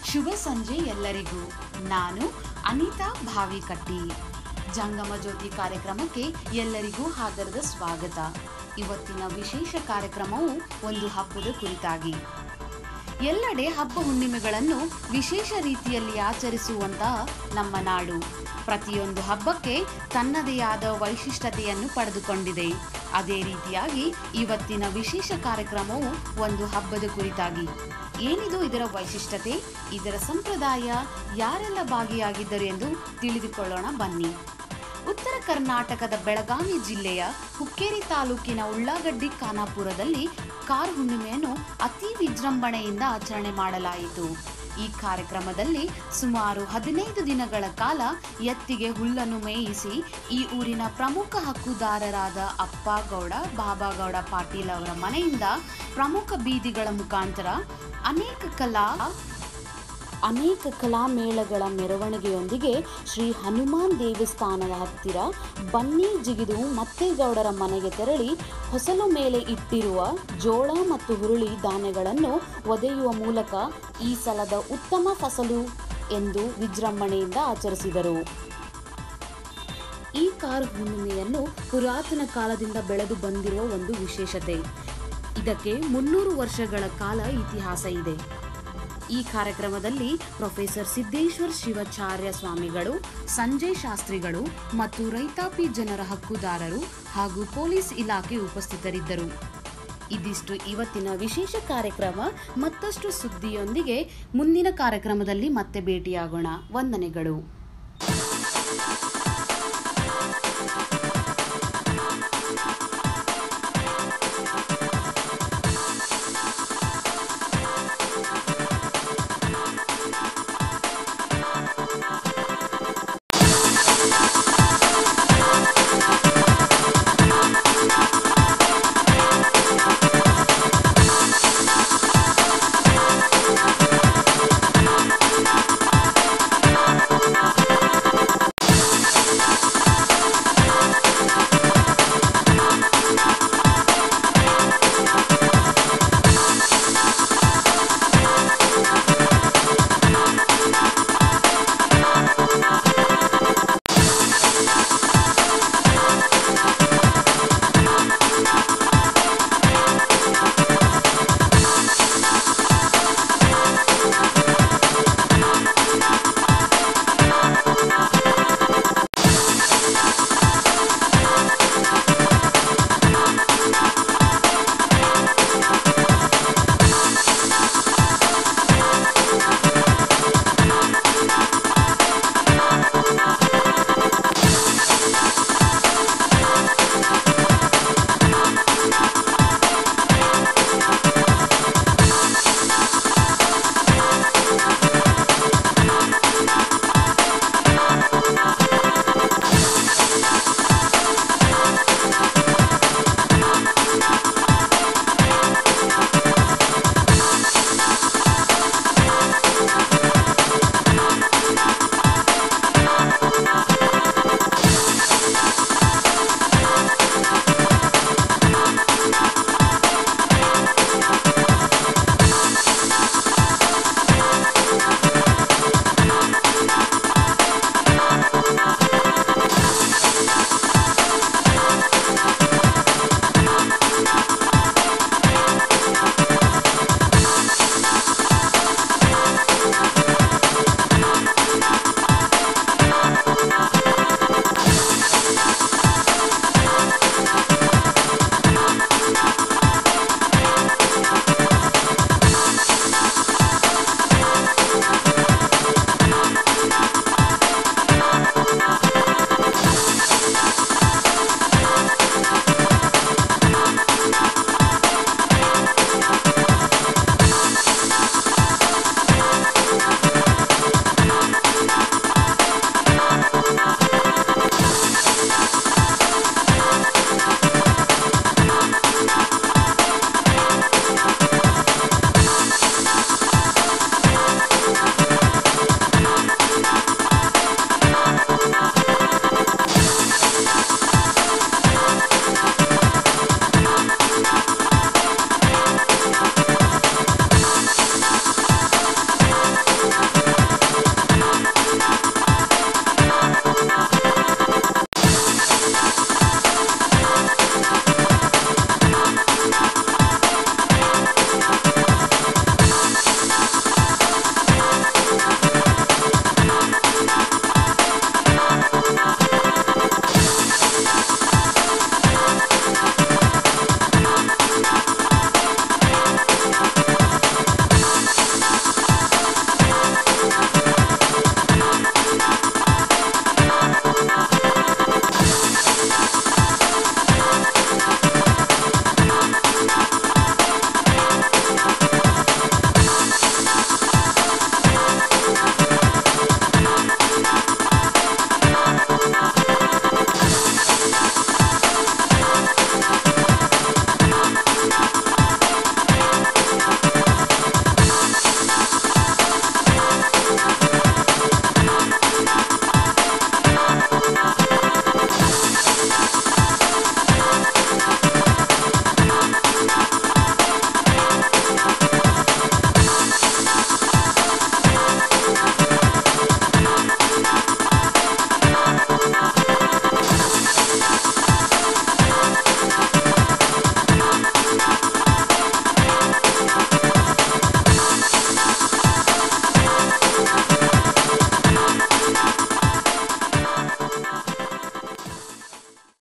ಶುಭ ಸಂಜೆ ಎಲ್ಲರಿಗೂ ನಾನು ಅನಿತಾ ಭಾವಿಕಟ್ಟಿ ಜಂಗಮ ಜ್ಯೋತಿ ಕಾರ್ಯಕ್ರಮಕ್ಕೆ ಎಲ್ಲರಿಗೂ ಹಾದರದ ಸ್ವಾಗತ ಇವತ್ತಿನ ವಿಶೇಷ ಕಾರ್ಯಕ್ರಮವು ಒಂದು ಹಬ್ಬದ ಕುರಿತಾಗಿ ಎಲ್ಲೆಡೆ ಹಬ್ಬ ಹುಣ್ಣಿಮೆಗಳನ್ನು ವಿಶೇಷ ರೀತಿಯಲ್ಲಿ ಆಚರಿಸುವಂತಹ ನಮ್ಮ ನಾಡು ಪ್ರತಿಯೊಂದು ಹಬ್ಬಕ್ಕೆ ತನ್ನದೇ ಆದ ವೈಶಿಷ್ಟ್ಯತೆಯನ್ನು ಪಡೆದುಕೊಂಡಿದೆ ಅದೇ ರೀತಿಯಾಗಿ ಇವತ್ತಿನ ವಿಶೇಷ ಕಾರ್ಯಕ್ರಮವು ಒಂದು ಹಬ್ಬದ ಕುರಿತಾಗಿ ಏನಿದು ಇದರ ವೈಶಿಷ್ಟ್ಯತೆ ಇದರ ಸಂಪ್ರದಾಯ ಯಾರೆಲ್ಲ ಭಾಗಿಯಾಗಿದ್ದರು ಎಂದು ತಿಳಿದುಕೊಳ್ಳೋಣ ಬನ್ನಿ ಉತ್ತರ ಕರ್ನಾಟಕದ ಬೆಳಗಾವಿ ಜಿಲ್ಲೆಯ ಹುಕ್ಕೇರಿ ತಾಲೂಕಿನ ಉಳ್ಳಾಗಡ್ಡಿ ಖಾನಾಪುರದಲ್ಲಿ ಕಾರ್ ಹುಣ್ಣಿಮೆಯನ್ನು ಅತಿ ವಿಜೃಂಭಣೆಯಿಂದ ಆಚರಣೆ ಮಾಡಲಾಯಿತು ಈ ಕಾರ್ಯಕ್ರಮದಲ್ಲಿ ಸುಮಾರು ಹದಿನೈದು ದಿನಗಳ ಕಾಲ ಎತ್ತಿಗೆ ಹುಲ್ಲನ್ನು ಮೇಯಿಸಿ ಈ ಊರಿನ ಪ್ರಮುಖ ಹಕ್ಕುದಾರರಾದ ಅಪ್ಪ ಗೌಡ ಬಾಬಾಗೌಡ ಪಾಟೀಲ್ ಅವರ ಮನೆಯಿಂದ ಪ್ರಮುಖ ಬೀದಿಗಳ ಮುಖಾಂತರ ಅನೇಕ ಕಲಾ ಅನೇಕ ಕಲಾಮೇಳಗಳ ಮೆರವಣಿಗೆಯೊಂದಿಗೆ ಶ್ರೀ ಹನುಮಾನ್ ದೇವಸ್ಥಾನದ ಹತ್ತಿರ ಬನ್ನಿ ಜಿಗಿದು ಮತ್ತೇಗೌಡರ ಮನೆಗೆ ತೆರಳಿ ಹೊಸಲು ಮೇಲೆ ಇಟ್ಟಿರುವ ಜೋಳ ಮತ್ತು ಹುರುಳಿ ಧಾನ್ಯಗಳನ್ನು ಒದೆಯುವ ಮೂಲಕ ಈ ಸಲದ ಉತ್ತಮ ಫಸಲು ಎಂದು ವಿಜೃಂಭಣೆಯಿಂದ ಆಚರಿಸಿದರು ಈ ಕಾರ್ ಹುಣ್ಣಿಮೆಯನ್ನು ಪುರಾತನ ಕಾಲದಿಂದ ಬೆಳೆದು ಬಂದಿರುವ ಒಂದು ವಿಶೇಷತೆ ಇದಕ್ಕೆ ಮುನ್ನೂರು ವರ್ಷಗಳ ಕಾಲ ಇತಿಹಾಸ ಇದೆ ಈ ಕಾರ್ಯಕ್ರಮದಲ್ಲಿ ಪ್ರೊಫೆಸರ್ ಸಿದ್ದೇಶ್ವರ್ ಶಿವಾಚಾರ್ಯ ಸ್ವಾಮಿಗಳು ಸಂಜಯ್ ಶಾಸ್ತ್ರಿಗಳು ಮತ್ತು ರೈತಾಪಿ ಜನರ ಹಕ್ಕುದಾರರು ಹಾಗೂ ಪೊಲೀಸ್ ಇಲಾಖೆ ಉಪಸ್ಥಿತರಿದ್ದರು ಇದಿಷ್ಟು ಇವತ್ತಿನ ವಿಶೇಷ ಕಾರ್ಯಕ್ರಮ ಮತ್ತಷ್ಟು ಸುದ್ದಿಯೊಂದಿಗೆ ಮುಂದಿನ ಕಾರ್ಯಕ್ರಮದಲ್ಲಿ ಮತ್ತೆ ಭೇಟಿಯಾಗೋಣ ವಂದನೆಗಳು